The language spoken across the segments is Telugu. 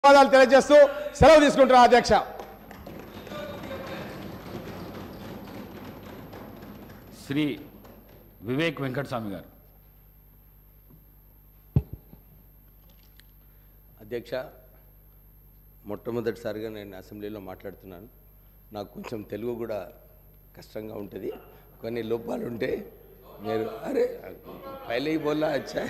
ధన్యవాదాలు తెలియజేస్తూ సెలవు తీసుకుంటున్నా అధ్యక్ష శ్రీ వివేక్ వెంకటస్వామి గారు అధ్యక్ష మొట్టమొదటిసారిగా నేను అసెంబ్లీలో మాట్లాడుతున్నాను నాకు కొంచెం తెలుగు కూడా కష్టంగా ఉంటుంది కొన్ని లోపాలు ఉంటే మీరు అరే పైలే బోలా అచ్చా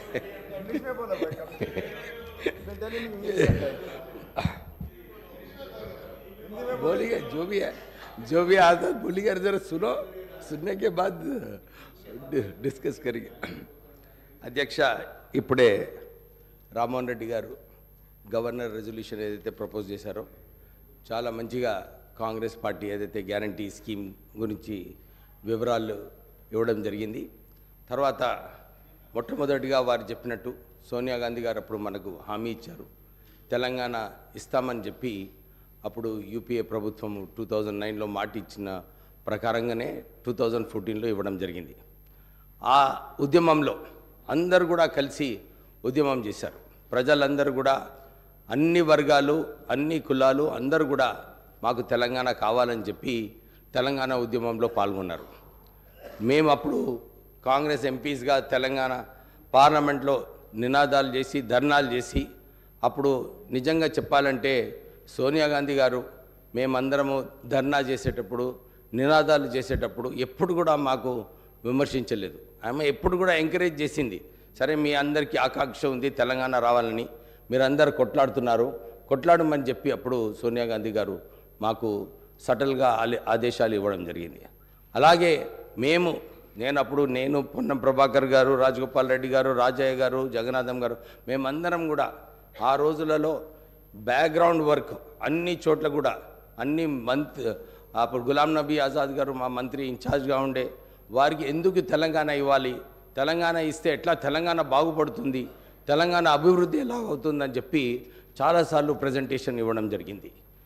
बोलिए जो भी है जो भी आता है बोलिए जरा सुनो सुनने के बाद డిస్కస్ కరిగి అధ్యక్ష ఇప్పుడే రామ్మోహన్ రెడ్డి గారు గవర్నర్ రెజల్యూషన్ ఏదైతే ప్రపోజ్ చేశారో చాలా మంచిగా కాంగ్రెస్ పార్టీ ఏదైతే గ్యారంటీ స్కీమ్ గురించి వివరాలు ఇవ్వడం జరిగింది తర్వాత మొట్టమొదటిగా వారు చెప్పినట్టు సోనియా గాంధీ గారు అప్పుడు మనకు హామీ ఇచ్చారు తెలంగాణ ఇస్తామని చెప్పి అప్పుడు యూపీఏ ప్రభుత్వం టూ థౌజండ్ నైన్లో మాట ఇచ్చిన ప్రకారంగానే టూ థౌజండ్ ఫోర్టీన్లో ఇవ్వడం జరిగింది ఆ ఉద్యమంలో అందరూ కూడా కలిసి ఉద్యమం చేశారు ప్రజలందరూ కూడా అన్ని వర్గాలు అన్ని కులాలు అందరూ కూడా మాకు తెలంగాణ కావాలని చెప్పి తెలంగాణ ఉద్యమంలో పాల్గొన్నారు మేము అప్పుడు కాంగ్రెస్ ఎంపీస్గా తెలంగాణ పార్లమెంట్లో నినాదాలు చేసి ధర్నాలు చేసి అప్పుడు నిజంగా చెప్పాలంటే సోనియా గాంధీ గారు మేమందరము ధర్నా చేసేటప్పుడు నినాదాలు చేసేటప్పుడు ఎప్పుడు కూడా మాకు విమర్శించలేదు ఆమె ఎప్పుడు కూడా ఎంకరేజ్ చేసింది సరే మీ అందరికీ ఆకాంక్ష ఉంది తెలంగాణ రావాలని మీరందరూ కొట్లాడుతున్నారు కొట్లాడమని చెప్పి అప్పుడు సోనియా గాంధీ గారు మాకు సటల్గా ఆలే- ఆదేశాలు ఇవ్వడం జరిగింది అలాగే మేము నేను అప్పుడు నేను పొన్నం ప్రభాకర్ గారు రాజగోపాల్ రెడ్డి గారు రాజయ్య గారు జగన్నాథం గారు మేమందరం కూడా ఆ రోజులలో బ్యాక్గ్రౌండ్ వర్క్ అన్ని చోట్ల కూడా అన్ని మంత్ అప్పుడు గులాం నబీ ఆజాద్ గారు మా మంత్రి ఇన్ఛార్జ్గా ఉండే వారికి ఎందుకు తెలంగాణ ఇవ్వాలి తెలంగాణ ఇస్తే ఎట్లా తెలంగాణ బాగుపడుతుంది తెలంగాణ అభివృద్ధి ఎలా అవుతుందని చెప్పి చాలాసార్లు ప్రజెంటేషన్ ఇవ్వడం జరిగింది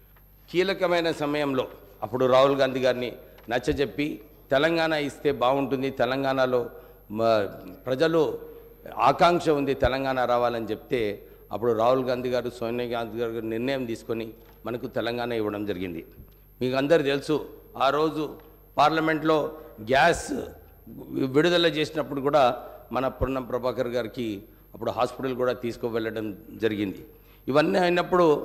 కీలకమైన సమయంలో అప్పుడు రాహుల్ గాంధీ గారిని నచ్చజెప్పి తెలంగాణ ఇస్తే బాగుంటుంది తెలంగాణలో మ- ప్రజలు ఆకాంక్ష ఉంది తెలంగాణ రావాలని చెప్తే అప్పుడు రాహుల్ గాంధీ గారు సోనియా గాంధీ గారు నిర్ణయం తీసుకొని మనకు తెలంగాణ ఇవ్వడం జరిగింది మీకు అందరు తెలుసు ఆ రోజు పార్లమెంట్లో గ్యాస్ విడుదల చేసినప్పుడు కూడా మన పొన్నం ప్రభాకర్ గారికి అప్పుడు హాస్పిటల్ కూడా తీసుకువెళ్ళడం జరిగింది ఇవన్నీ అయినప్పుడు